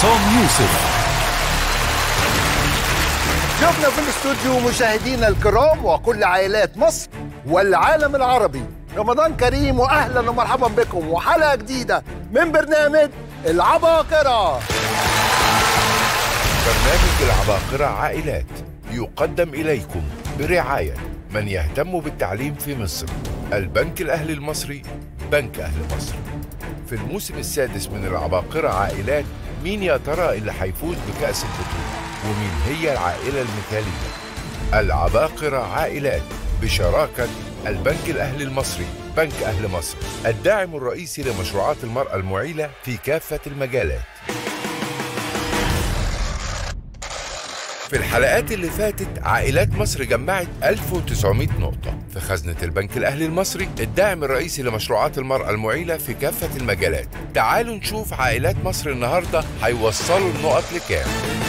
عصام يوسف شفنا في الاستوديو مشاهدينا الكرام وكل عائلات مصر والعالم العربي رمضان كريم واهلا ومرحبا بكم وحلقه جديده من برنامج العباقره برنامج العباقرة عائلات يقدم إليكم برعاية من يهتم بالتعليم في مصر البنك الأهلي المصري بنك أهل مصر في الموسم السادس من العباقرة عائلات مين يا ترى اللي هيفوز بكأس البطولة ومين هي العائلة المثالية العباقرة عائلات بشراكة البنك الأهلي المصري بنك أهل مصر الداعم الرئيسي لمشروعات المرأة المعيلة في كافة المجالات في الحلقات اللي فاتت عائلات مصر جمعت 1900 نقطة في خزنة البنك الأهلي المصري الداعم الرئيسي لمشروعات المرأة المعيلة في كافة المجالات تعالوا نشوف عائلات مصر النهاردة هيوصلوا النقط لكام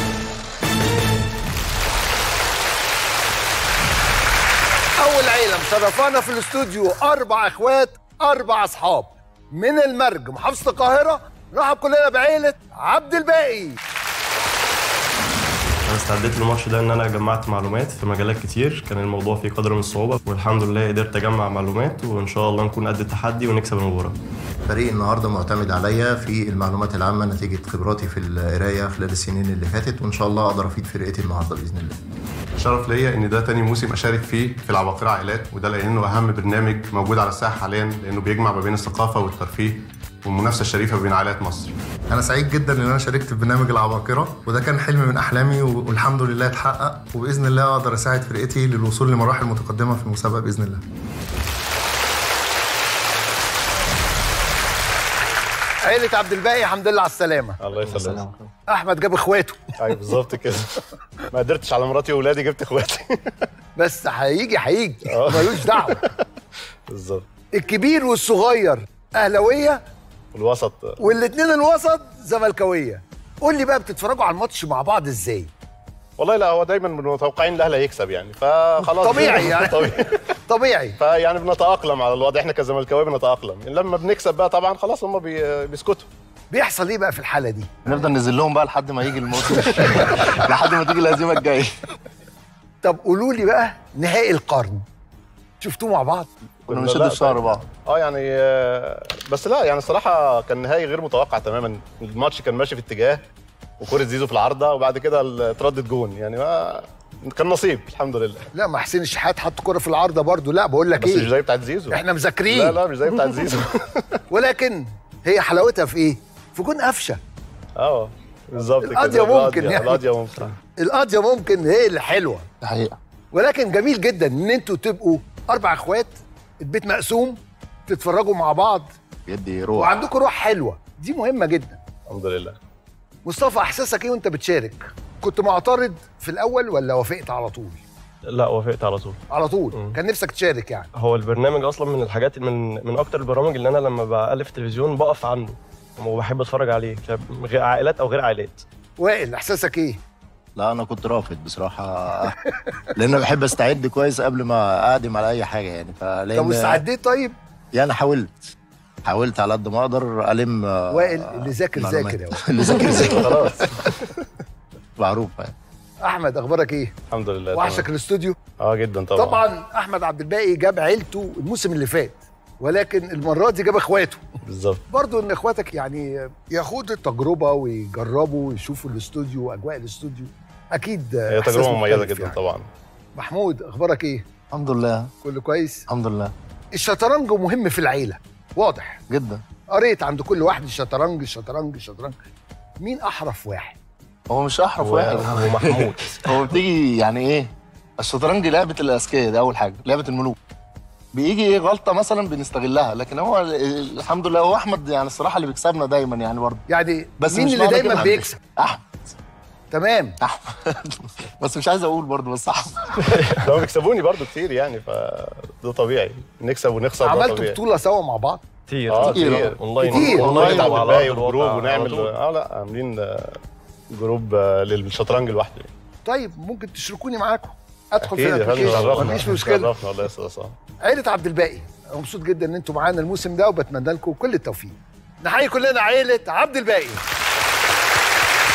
اول عيله مشرفانا في الاستوديو اربع اخوات اربع اصحاب من المرج محافظه القاهره نرحب كلنا بعيله عبد الباقي انا استعديت للماتش ده ان انا جمعت معلومات في مجالات كتير كان الموضوع فيه قدر من الصعوبه والحمد لله قدرت اجمع معلومات وان شاء الله نكون قد التحدي ونكسب المباراه فريق النهارده معتمد عليا في المعلومات العامه نتيجه خبراتي في القرايه خلال السنين اللي فاتت وان شاء الله اقدر افيد فرقتي النهارده باذن الله شرف ليا ان ده تاني موسم اشارك فيه في العباقرة عائلات وده لانه اهم برنامج موجود على الساحه حاليا لانه بيجمع ما بين الثقافه والترفيه والمنافسه الشريفه بين عائلات مصر انا سعيد جدا ان انا شاركت في برنامج العباقره وده كان حلم من احلامي والحمد لله اتحقق وباذن الله اقدر اساعد فرقتي للوصول لمراحل متقدمه في المسابقه باذن الله عيله عبد الباقي الحمد لله على السلامه الله يسلمك احمد جاب اخواته ايوه بالظبط كده ما قدرتش على مراتي واولادي جبت اخواتي بس هيجي هيجي آه. ملوش دعوه بالظبط الكبير والصغير اهلاويه والوسط والاثنين الوسط زملكاويه قول لي بقى بتتفرجوا على الماتش مع بعض ازاي والله لا هو دايما متوقعين الاهلي هيكسب يعني فخلاص طبيعي يعني. طبيعي طبيعي فيعني بنتاقلم على الوضع احنا كزملكاويه بنتاقلم لما بنكسب بقى طبعا خلاص هم بي... بيسكتوا بيحصل ايه بقى في الحاله دي نفضل ننزل لهم بقى لحد ما يجي الموسم لحد ما تيجي الهزيمه الجايه طب قولوا لي بقى نهائي القرن شفتوه مع بعض كنا بنشد في شعر بعض اه يعني آه، بس لا يعني الصراحه كان نهائي غير متوقع تماما الماتش كان ماشي في اتجاه وكوره زيزو في العارضه وبعد كده ال- اتردد جون يعني ما كان نصيب الحمد لله لا ما حسين الشحات حط كرة في العارضه برضو لا بقول لك بس مش ايه زي بتاعت زيزو احنا مذاكرين لا لا مش زي بتاعت زيزو ولكن هي حلاوتها في ايه في جون قفشه اه بالظبط كده القضية ممكن القضية- يعني. القضية ممكن القضيه ممكن هي اللي حلوه دي حقيقه ولكن جميل جدا ان انتوا تبقوا اربع اخوات البيت مقسوم تتفرجوا مع بعض بيدي روح وعندكم روح حلوه دي مهمه جدا الحمد لله مصطفى احساسك ايه وانت بتشارك كنت معترض في الاول ولا وافقت على طول لا وافقت على طول على طول مم. كان نفسك تشارك يعني هو البرنامج اصلا من الحاجات من من اكتر البرامج اللي انا لما بألف تلفزيون بقف عنده وبحب اتفرج عليه غير عائلات او غير عائلات وائل احساسك ايه لا انا كنت رافض بصراحه لان أنا بحب استعد كويس قبل ما اقدم على اي حاجه يعني فلان طب واستعديت طيب يعني حاولت حاولت على قد ما اقدر الم وائل اللي ذاكر معلومات. ذاكر يا وائل. اللي ذاكر ذاكر خلاص معروف يعني احمد اخبارك ايه الحمد لله وحشك تمام. الاستوديو اه جدا طبعا طبعا احمد عبد الباقي جاب عيلته الموسم اللي فات ولكن المره دي جاب اخواته بالظبط برضو ان اخواتك يعني ياخدوا التجربه ويجربوا ويشوفوا الاستوديو واجواء الاستوديو اكيد هي إحساس تجربه مميزه مختلف جدا يعني. طبعا محمود اخبارك ايه الحمد لله كله كويس الحمد لله الشطرنج مهم في العيله واضح جدا قريت عند كل واحد الشطرنج الشطرنج الشطرنج مين احرف واحد هو مش احرف واحد ومحمود هو بتيجي يعني ايه الشطرنج لعبه الاذكياء ده اول حاجه لعبه الملوك بيجي ايه غلطه مثلا بنستغلها لكن هو ال- الحمد لله هو احمد يعني الصراحه اللي بيكسبنا دايما يعني برضه يعني بس مين مش اللي معنى دايما كده- بيكسب احمد تمام احمد بس مش عايز اقول برضه بس احمد لو بيكسبوني برضو كتير يعني فده طبيعي نكسب ونخسر ده عملتوا طبيعي بطوله سوا مع بعض كتير اه كتير. كتير اونلاين كتير. اونلاين عبد وعلى الباقي أرض وجروب الواقع على ونعمل طول. اه لا عاملين آه، جروب آه، للشطرنج لوحده طيب ممكن تشركوني معاكم ادخل في اكيد يا فندم الابلكيشن شرفنا مفيش مشكله شرفنا والله يا استاذ عصام عيله عبد الباقي أنا مبسوط جدا ان انتم معانا الموسم ده وبتمنى لكم كل التوفيق نحيي كلنا عيله عبد الباقي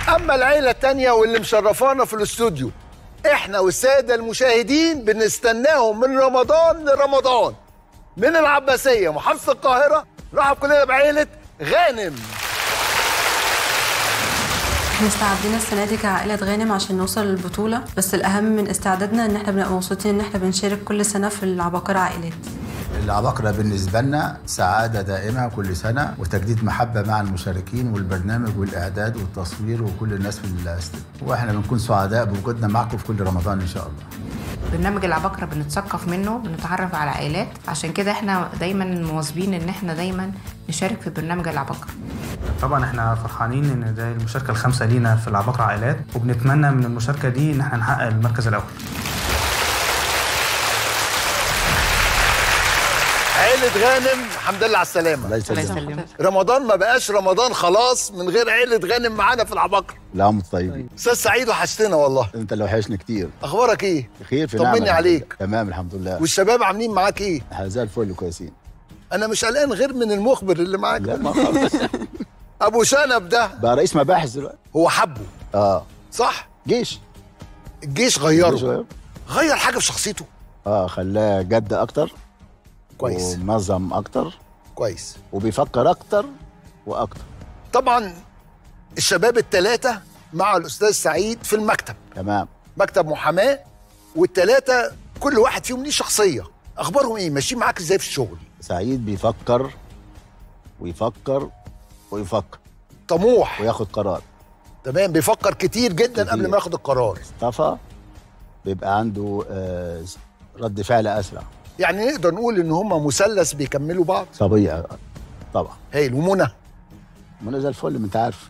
اما العيله التانية واللي مشرفانا في الاستوديو احنا والساده المشاهدين بنستناهم من رمضان لرمضان من العباسيه محافظه القاهره رحب كلنا بعيله غانم احنا استعدينا السنة دي كعائلة غانم عشان نوصل للبطولة بس الأهم من استعدادنا إن احنا بنبقى مبسوطين إن احنا بنشارك كل سنة في العباقرة عائلات العباقرة بالنسبة لنا سعادة دائمة كل سنة وتجديد محبة مع المشاركين والبرنامج والإعداد والتصوير وكل الناس في الاستوديو وإحنا بنكون سعداء بوجودنا معكم في كل رمضان إن شاء الله برنامج العباقرة بنتثقف منه بنتعرف على عائلات عشان كده احنا دايما مواظبين ان احنا دايما نشارك في برنامج العباقرة طبعا احنا فرحانين ان ده المشاركه الخامسه لينا في العباقرة عائلات وبنتمنى من المشاركه دي ان احنا نحقق المركز الاول عيله غانم الحمد لله على السلامه الله الله يسلمك يسلمك رمضان ما بقاش رمضان خلاص من غير عيله غانم معانا في العباقرة لا عم طيبين استاذ سعيد وحشتنا والله أنت اللي وحشني كتير اخبارك ايه بخير في طمني نعمة الحمد عليك. لله. تمام الحمد لله والشباب عاملين معاك ايه احنا زي الفل كويسين انا مش قلقان غير من المخبر اللي معاك لا ده. ما خالص ابو شنب ده بقى رئيس مباحث دلوقتي هو حبه اه صح جيش الجيش جيش غيره غير. غير حاجه في شخصيته اه خلاه جد اكتر كويس ومنظم اكتر كويس وبيفكر اكتر واكتر طبعا الشباب الثلاثه مع الاستاذ سعيد في المكتب تمام مكتب محاماه والثلاثه كل واحد فيهم ليه شخصيه اخبارهم ايه ماشيين معاك ازاي في الشغل سعيد بيفكر ويفكر ويفكر طموح وياخد قرار تمام بيفكر كتير جدا كتير. قبل ما ياخد القرار مصطفى بيبقى عنده آه، رد فعل اسرع يعني نقدر نقول ان هم مثلث بيكملوا بعض صبيه طبعا هايل ومنى منى زي الفل ما انت عارف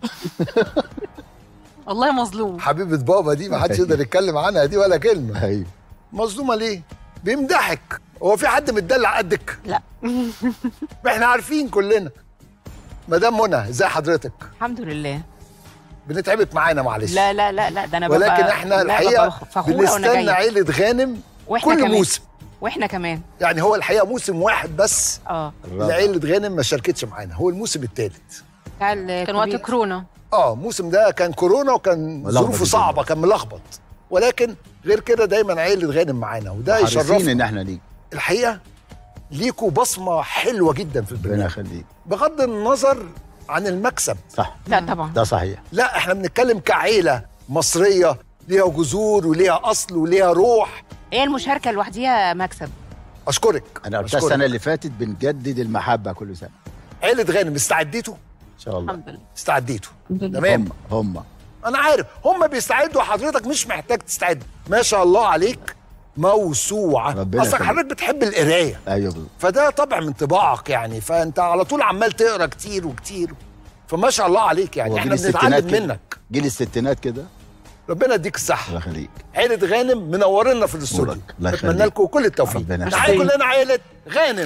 والله مظلوم حبيبه بابا دي ما حدش يقدر يتكلم عنها دي ولا كلمه ايوه مظلومه ليه بيمدحك هو في حد متدلع قدك لا. ما احنا عارفين كلنا مدام منى ازي حضرتك الحمد لله بنتعبك معانا معلش لا لا لا لا ده انا ولكن ببقى احنا لا، الحقيقه ببقى فخورة وانا بنستنى جايه عيله غانم واحنا كل كمان موسم واحنا كمان يعني هو الحقيقه موسم واحد بس اه اللي الرابع. عيله غانم ما شاركتش معانا هو الموسم الثالث بتاع كان وقت كورونا اه الموسم ده كان كورونا وكان ملخبط ظروفه الدنيا. صعبه كان ملخبط ولكن غير كده دايما عيله غانم معانا وده حريصين يشرفنا ان احنا نيجي الحقيقه ليكوا بصمه حلوه جدا في ربنا البرنامج يخليك بغض النظر عن المكسب صح لا طبعا ده صحيح لا احنا بنتكلم كعيله مصريه ليها جذور وليها اصل وليها روح هي المشاركة لوحديها مكسب اشكرك انا قلتها أشكرك. السنه اللي فاتت بنجدد المحبه كل سنه عيله غانم استعديتوا ان شاء الله الحمد لله استعديتوا تمام هم هم انا عارف هم بيستعدوا حضرتك مش محتاج تستعد ما شاء الله عليك موسوعه ربنا اصلك يخليك. حضرتك بتحب القرايه ايوه بالظبط فده طبع من طباعك يعني فانت على طول عمال تقرا كتير وكتير فما شاء الله عليك يعني هو احنا جيل الستينات بنتعلم كده. منك جيل الستينات كده ربنا يديك الصحه الله يخليك عيلة غانم منورنا في الاستوديو نورك. الله نتمنى يخليك. لكم كل التوفيق ربنا نحيي يخليك. كلنا عيلة غانم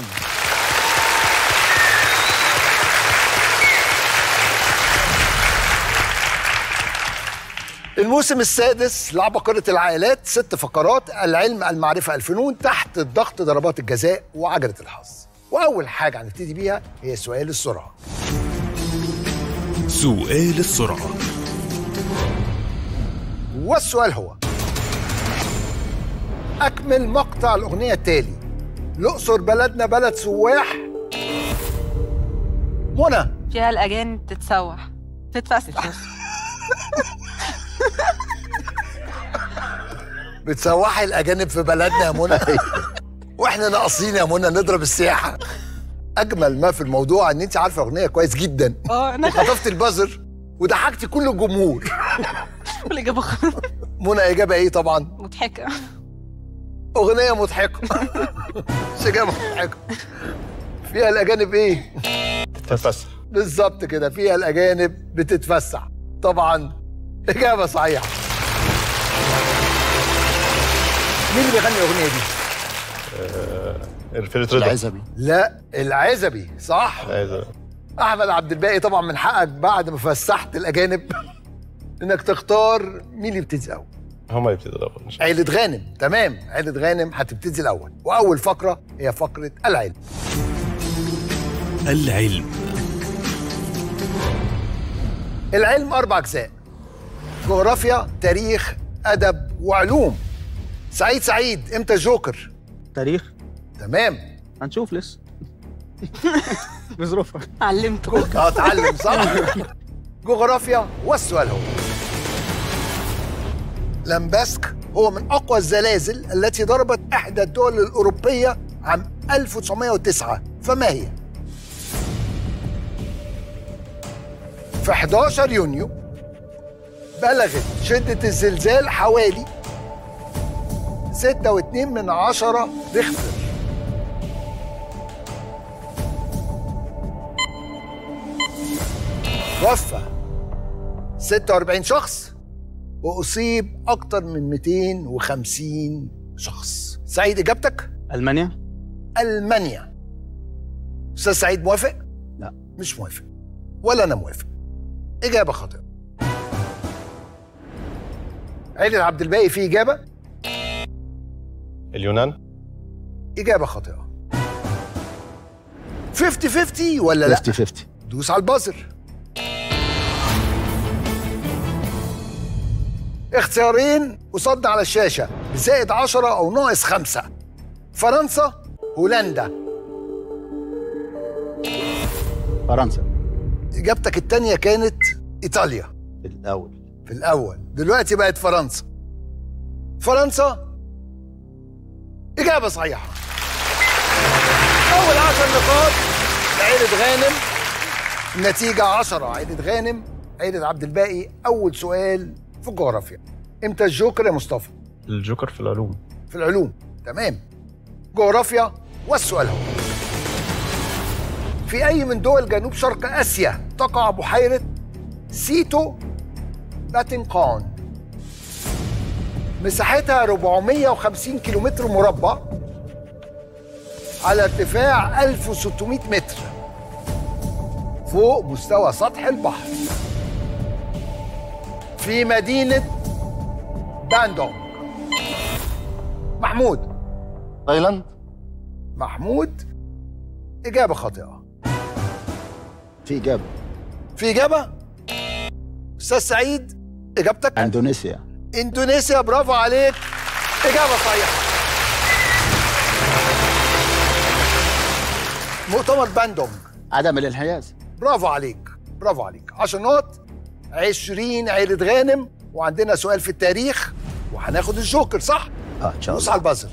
الموسم السادس لعبقرة العائلات ست فقرات العلم المعرفة الفنون تحت الضغط ضربات الجزاء وعجلة الحظ وأول حاجة هنبتدي بيها هي سؤال السرعة سؤال السرعة والسؤال هو أكمل مقطع الأغنية التالي الأقصر بلدنا بلد سواح منى فيها الأجانب تتسوح تتفسح بتسوحي الأجانب في بلدنا يا منى وإحنا ناقصين يا منى نضرب السياحة أجمل ما في الموضوع إن أنت عارفة أغنية كويس جدا اه انا خطفت البازر وضحكتي كل الجمهور الإجابة خلاص منى إجابة إيه طبعا مضحكة أغنية مضحكة مش إجابة مضحكة فيها الأجانب إيه؟ تتفسح بالظبط كده فيها الأجانب بتتفسح طبعا إجابة صحيحة مين اللي بيغني الأغنية دي؟ الفرقة رضا العزبي لا العزبي صح؟ عايز- أحمد عبد الباقي طبعا من حقك بعد ما فسحت الأجانب إنك تختار مين اللي يبتدي الأول هما يبتدوا الاول ان شاء عيلة غانم تمام عيلة غانم هتبتدي الأول وأول فقرة هي فقرة العلم العلم العلم أربع أجزاء جغرافيا تاريخ ادب وعلوم سعيد سعيد امتى جوكر تاريخ تمام هنشوف لسه بظروفها علمته اه اتعلم صح جغرافيا والسؤال هو لامباسك هو من اقوى الزلازل التي ضربت احدى الدول الاوروبيه عام 1909 فما هي في 11 يونيو بلغت شدة الزلزال حوالي 6.2 من عشرة ريختر توفى 46 شخص وأصيب أكتر من 250 شخص سعيد إجابتك؟ المانيا ألمانيا أستاذ سعيد موافق؟ لا. مش موافق ولا أنا موافق إجابة خاطئة عيلة عبد الباقي في إجابة؟ اليونان إجابة خاطئة 50 50 ولا لا؟ 50 50 دوس على البازر اختيارين قصادنا على الشاشة بزائد عشرة أو ناقص خمسة فرنسا هولندا فرنسا إجابتك التانية كانت إيطاليا في الاول في الأول دلوقتي بقت فرنسا فرنسا إجابة صحيحة أول عشر نقاط لعيلة غانم النتيجة عشرة عيلة غانم عيلة عبد الباقي أول سؤال في الجغرافيا إمتى الجوكر يا مصطفى؟ الجوكر في العلوم في العلوم تمام جغرافيا والسؤال هو في أي من دول جنوب شرق آسيا تقع بحيرة سيتو باتنقان مساحتها 450 كيلومتر مربع على ارتفاع 1600 متر فوق مستوى سطح البحر في مدينة باندونج محمود تايلاند محمود إجابة خاطئة في اجابه في إجابة أستاذ سعيد إجابتك اندونيسيا إندونيسيا برافو عليك إجابة صحيحة مؤتمر باندونج عدم الانحياز برافو عليك برافو عليك 10 نقط 20 عيلة غانم وعندنا سؤال في التاريخ وهناخد الجوكر صح؟ اه ان شاء دوس الله على البازر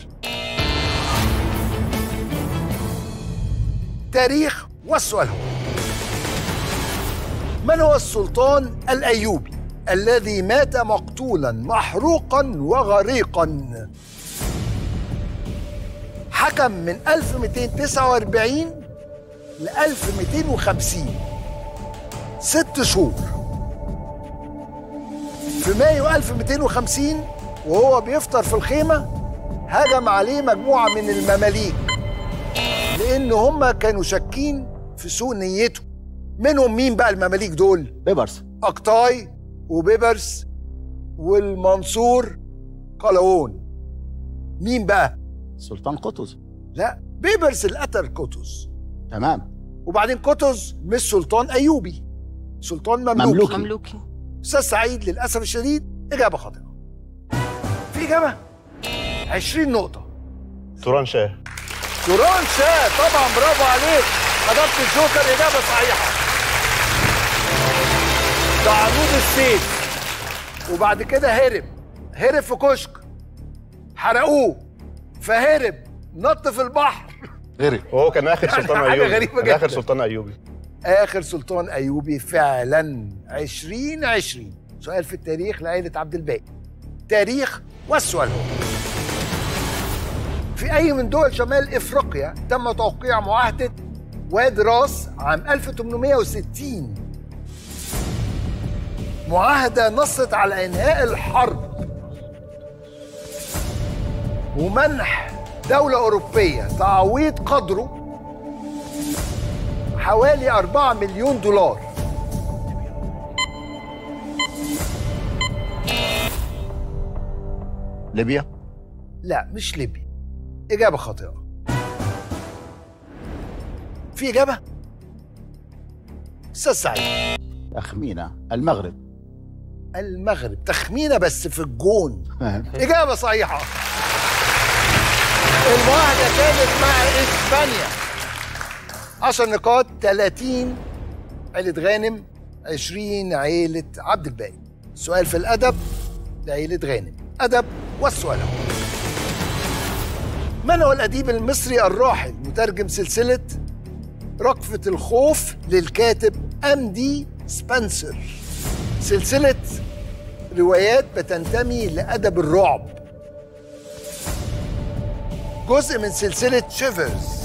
تاريخ والسؤال هو من هو السلطان الأيوبي الذي مات مقتولا محروقا وغريقا حكم من 1249 ل 1250 ست شهور في مايو 1250 وهو بيفطر في الخيمة هجم عليه مجموعة من المماليك لأن هم كانوا شاكين في سوء نيته منهم مين بقى المماليك دول؟ بيبرس أقطاي وبيبرس والمنصور قلاوون مين بقى؟ سلطان قطز لا بيبرس اللي قتل قطز تمام وبعدين قطز مش سلطان أيوبي سلطان مملوكي, مملوكي. مملوكي أستاذ سعيد للأسف الشديد إجابة خاطئة في إجابة 20 نقطة توران شاه توران شاه طبعا برافو عليك حضرت الجوكر إجابة صحيحة ده عمود السيف وبعد كده هرب هرب في كشك حرقوه فهرب نط في البحر غيري وهو كان اخر يعني سلطان حاجة ايوبي غريبة كان اخر جداً. سلطان ايوبي آخر سلطان أيوبي فعلا 2020 سؤال في التاريخ لعائلة عبد الباقي تاريخ والسؤال هو في أي من دول شمال إفريقيا تم توقيع معاهدة واد راس عام 1860 معاهدة نصت على إنهاء الحرب ومنح دولة أوروبية تعويض قدره حوالي 4 مليون دولار ليبيا لا مش ليبيا إجابة خاطئة في إجابة؟ أستاذ سعيد تخمينه المغرب المغرب تخمينه بس في الجون اجابه صحيحه المواجهه كانت مع اسبانيا 10 نقاط 30 عيلة غانم 20 عيلة عبد الباقي سؤال في الأدب لعيلة غانم أدب والسؤال هو من هو الأديب المصري الراحل مترجم سلسلة رقفة الخوف للكاتب أمدي سبنسر سلسلة روايات بتنتمي لأدب الرعب جزء من سلسلة شيفرز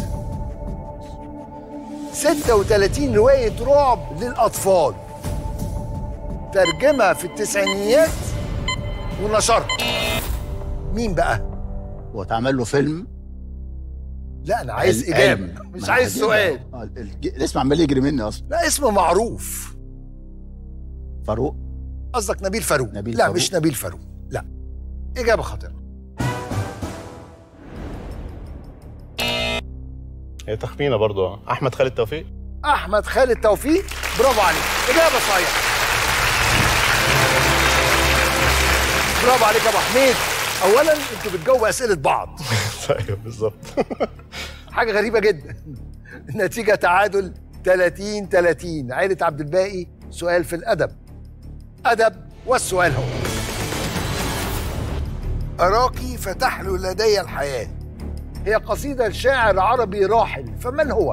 36 رواية رعب للأطفال ترجمها في التسعينيات ونشرها مين بقى؟ واتعمل له فيلم لا أنا عايز قال- إجابة قال- مش ما عايز هجيبها. سؤال آه، الج- الاسم عمال يجري مني اصلا لا اسم معروف فاروق قصدك نبيل فاروق نبيل لا فاروق. مش نبيل فاروق لا إجابة خاطئة هي تخمينه برضو آه. احمد خالد توفيق أحمد خالد توفيق برافو عليك إجابة صحيحة برافو عليك يا أبو حميد أولا أنتوا بتجاوبوا أسئلة بعض ايوه بالظبط حاجة غريبة جدا النتيجة تعادل 30 30 عائلة عبد الباقي سؤال في الأدب أدب والسؤال هو أراكي فتحلو لدي الحياة هي قصيدة لشاعر عربي راحل فمن هو؟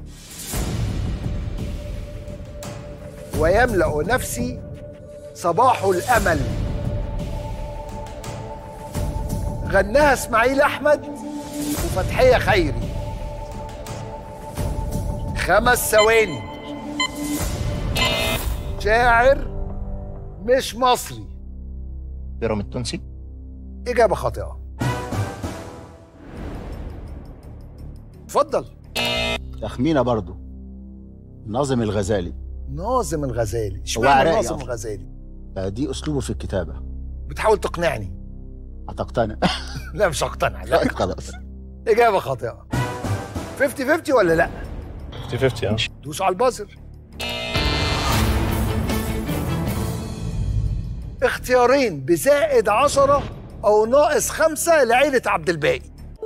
ويملأ نفسي صباح الأمل غناها اسماعيل أحمد وفتحية خيري خمس ثواني شاعر مش مصري بيرام التونسي إجابة خاطئة اتفضل تخمينه برضو ناظم الغزالي ناظم الغزالي هو اشمعنى عراقي ناظم أصلاً. الغزالي دي اسلوبه في الكتابه بتحاول تقنعني هتقتنع لا مش هقتنع لا خلاص إجابة خاطئة 50 50 ولا لا 50 50 اه دوس على البازر اختيارين بزائد عشرة أو ناقص خمسة لعيلة عبد الباقي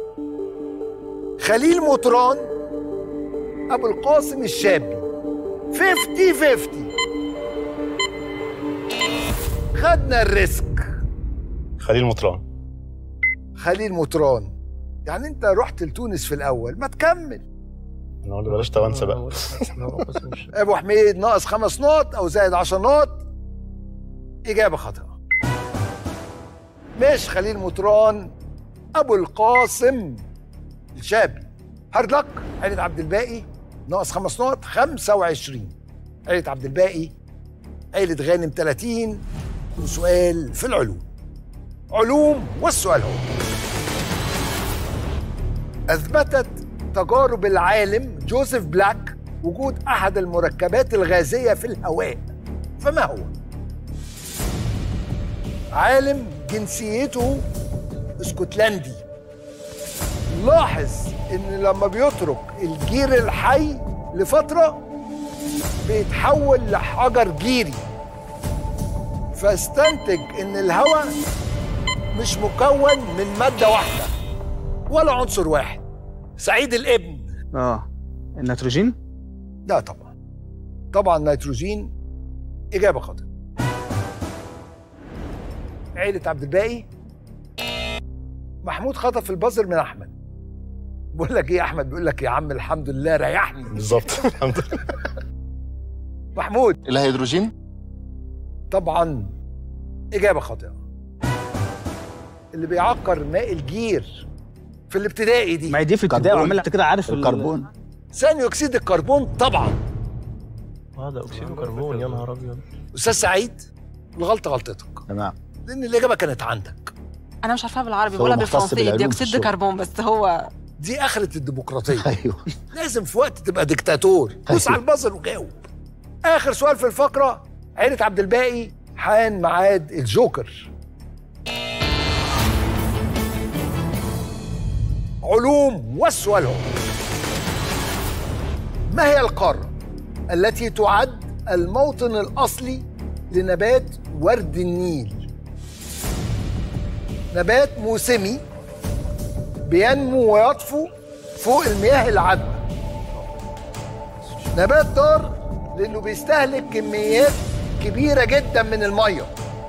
خليل مطران أبو القاسم الشابي 50 50 خدنا الريسك خليل مطران خليل مطران يعني انت رحت لتونس في الاول ما تكمل انا قلت بلاش توانسه بقى ابو حميد ناقص خمس نقط او زائد 10 نقط اجابه خاطئه مش خليل مطران ابو القاسم الشابي هارد لك عيلة عبد الباقي ناقص خمس نقط 25 عيلة عبد الباقي عيلة غانم 30 وسؤال في العلوم علوم والسؤال هو أثبتت تجارب العالم جوزيف بلاك وجود أحد المركبات الغازية في الهواء فما هو؟ عالم جنسيته اسكتلندي لاحظ ان لما بيترك الجير الحي لفترة بيتحول لحجر جيري فاستنتج ان الهواء مش مكون من مادة واحدة ولا عنصر واحد سعيد الابن اه النيتروجين لا طبعا طبعا نيتروجين إجابة خاطئة عيلة عبد الباقي محمود خطف البازر من أحمد بقول لك إيه يا أحمد بيقول لك يا عم الحمد لله ريحني بالظبط الحمد لله محمود الهيدروجين طبعا إجابة خاطئة اللي بيعكر ماء الجير في الابتدائي دي ما هي دي في الابتدائي وعمال انت كده عارف ال- الكربون ثاني أكسيد الكربون طبعا اه ده اكسيد الكربون يا نهار ابيض أستاذ سعيد الغلطة غلطتك تمام لأن الإجابة كانت عندك انا مش عارفاها بالعربي هو بقولها مختص بالفرنسيه بالعلوم دي في اكسيد الشغل. كربون بس هو دي اخره الديمقراطيه ايوه لازم في وقت تبقى ديكتاتور دوس على البازر وجاوب اخر سؤال في الفقره عيله عبد الباقي حان ميعاد الجوكر علوم والسؤال هو ما هي القاره التي تعد الموطن الاصلي لنبات ورد النيل نبات موسمي بينمو ويطفو فوق المياه العذبة نبات ضار لأنه بيستهلك كميات كبيرة جدا من المية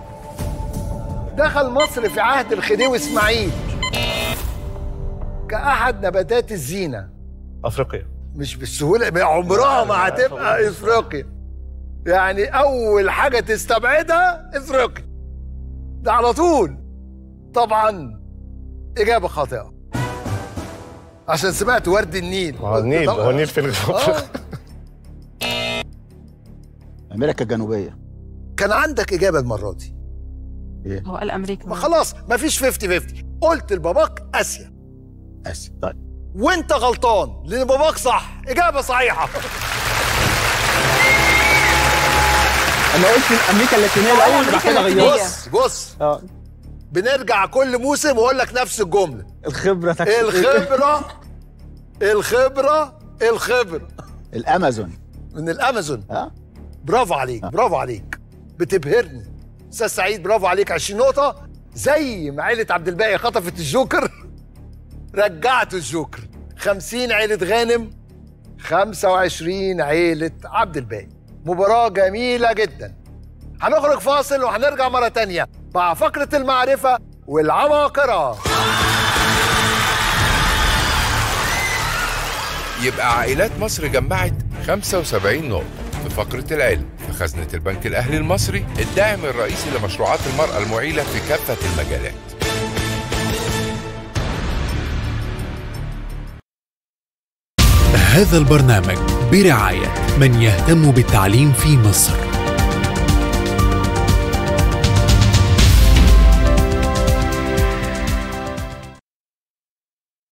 دخل مصر في عهد الخديوي إسماعيل كأحد نباتات الزينة افريقيا مش بالسهولة عمرها ما هتبقى إفريقيا يعني أول حاجة تستبعدها إفريقيا ده على طول طبعا إجابة خاطئة عشان سمعت ورد النيل هو النيل طبعاً. هو النيل فين آه. امريكا الجنوبيه كان عندك إجابة المرة دي هو قال امريكا ما خلاص مفيش 50 50 قلت لباباك آسيا اسف طيب وانت غلطان لان باباك صح اجابه صحيحه انا قلت امريكا اللاتينيه الاول بعد كده غيرت بص بص اه بنرجع كل موسم واقول لك نفس الجمله الخبره تكسب الخبره الخبره الخبره الامازون من الامازون اه برافو عليك برافو عليك بتبهرني استاذ سعيد برافو عليك 20 نقطه زي ما عيله عبد الباقي خطفت الجوكر رجعت الجوكر 50 عيله غانم 25 عيله عبد الباقي مباراه جميله جدا هنخرج فاصل وهنرجع مره تانية مع فقره المعرفه والعباقره يبقى عائلات مصر جمعت 75 نقطة في فقرة العلم في خزنة البنك الأهلي المصري الداعم الرئيسي لمشروعات المرأة المعيلة في كافة المجالات هذا البرنامج برعاية من يهتم بالتعليم في مصر